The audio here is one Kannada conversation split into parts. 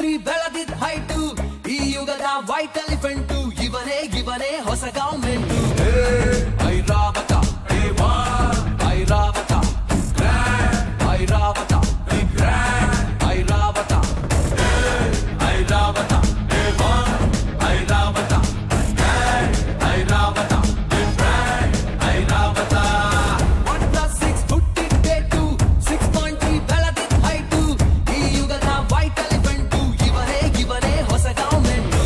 ಕಂಟ್ರಿ ಬೆಳೆದಿದ್ ಹೈಟು ಈ ಯುಗದ ವೈಟ್ ಎಲಿಫೆಂಟು ಇವನೇ ಇವನೇ ಹೊಸ government Airavata Airavata Airavata Airavata Airavata Airavata Airavata Airavata one plus six ಹುಟ್ಟಿದ್ದೆ ಟು ಸಿಕ್ಸ್ ಪಾಯಿಂಟ್ ತ್ರೀ ಬೆಳೆದಿದ್ ಹೈಟು ಈ ಯುಗದ ವೈಟ್ ಎಲಿಫೆಂಟು ಇವನೇ ಇವನೇ ಹೊಸ ಗೌರ್ಮೆಂಟು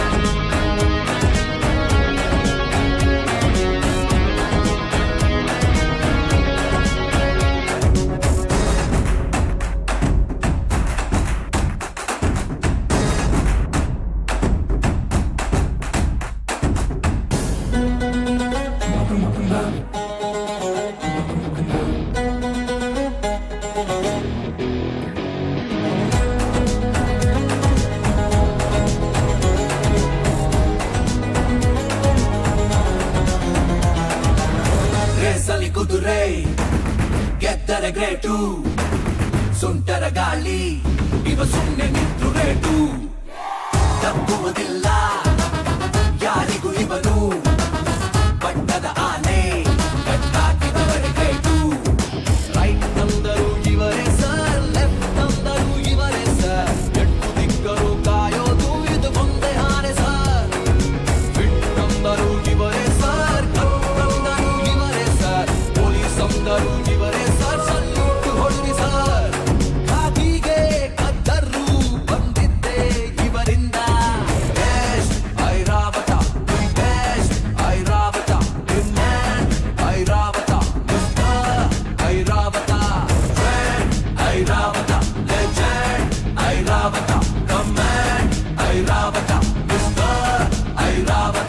ರೇಸಲ್ಲಿ ಕುದುರೆ ಗೆದ್ದರೆ ಗ್ರೇಟು ಸುಂಟರ ಗಾಳಿ ಇವ ಸುಮ್ಮನೆ ನಿಂತು ರೇಟು ತಪ್ಪುವುದಿಲ್ಲ ಯಾರಿಗೂ ಇವನು ಬಣ್ಣದ ಆನೆ ಕಟ್ಟಾಕಿದವರೆ ಗ್ರೇಟು ರೈಟ್ ತಂದರು ಇವರೇ ಸರ್ ಲೆಫ್ಟ್ ತಂದರು ಇವರೇ ಸರ್ ಎಟ್ಟು ದಿಕ್ಕರು ಕಾಯೋದು ಇದು ಒಂದೇ ಆನೆ ಸರ್ ಬಿಟ್ಟಂದರು ಇವರೇ ಸರ್ ಕತ್ತಂದರು ಇವರೇ ಸರ್ ಪೊಲೀಸ್ ಅಂದರು ಇವರೇ ಸರ್ ಸಲ್ಯೂಟ್ ಹೊಡಿರಿ ಸರ್ ಖಾದಿಗೆ ಕದ್ದರು ಬಂದಿದ್ದೆ ಇವರಿಂದ Desh Airavata Desh Airavata man Airavata mister Airavata friend Airavata legend Airavata command Airavata mister Airavata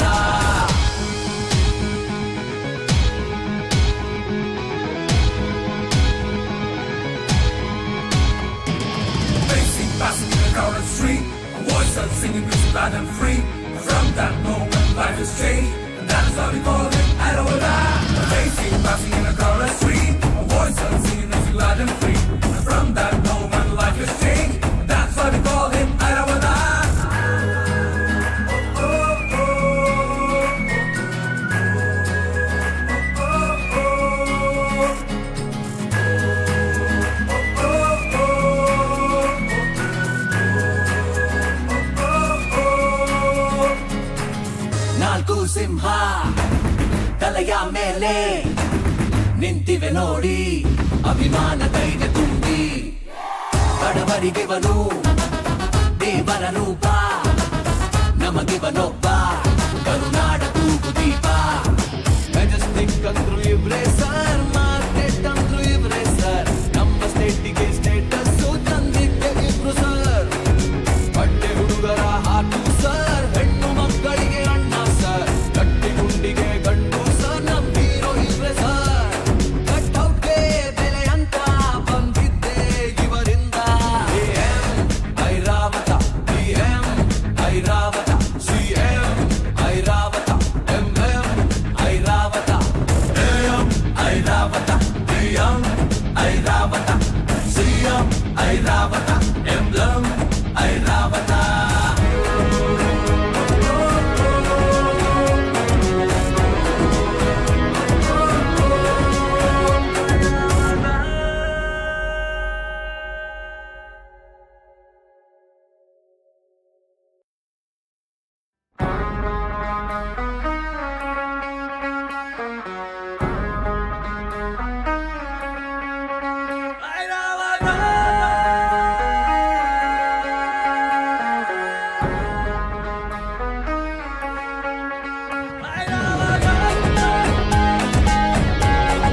Facing, passing in a crowded street. A voice that's singing music loud and free. From that moment, life has changed. And that is why we call it Arowana. Facing, passing in a crowded street. A voice that's singing music loud and free. And from that moment, life has changed. And that's why we call him Arowana. ನಾಲ್ಕು ಸಿಂಹ ತಲೆಯ ಮೇಲೆ ನಿಂತಿವೆ ನೋಡಿ ಅಭಿಮಾನ ಧೈರ್ಯ ತುಂಬಿ ಬಡವರಿಗಿವನು ದೇವರ ರೂಪ ನಮಗಿವನೊಬ್ಬ ಕರುನಾಡ ತೂಗು ದೀಪ ಮೆಜೆಸ್ಟಿಕ್ ಅಂದ್ರು ಇವ್ರೇ ಸರ್ ಮಾರ್ಕೆಟ್ ಅಂದ್ರು ಇವ್ರೇ ಸರ್ ನಮ್ಮ ಸ್ಟೇಟಿಗೆ ಸ್ಟೇಟಸ್ ತಂದಿದ್ದೆ ಇಬ್ರು ಸರ್ ಬಟ್ಟೆ ಹುಡುಗರ ಹಾಕು ಸರ್ ಹೆಣ್ಣು ಮಕ್ಕಳಿಗೆ ಅಣ್ಣ ಸರ್ ಗಟ್ಟಿ ಗುಂಡಿಗೆ ಗಂಡು ಸರ್ ನಮ್ ಹೀರೋ ಇವ್ರೆ ಸರ್ ಕಟ್ಔಟ್ಗೆ ಬೆಲೆ ಅಂತ ಬಂದಿದ್ದೆ ಇವರಿಂದ M Airavata M Airavata C M Airavata M M Airavata M Airavata M Airavata C M Airavata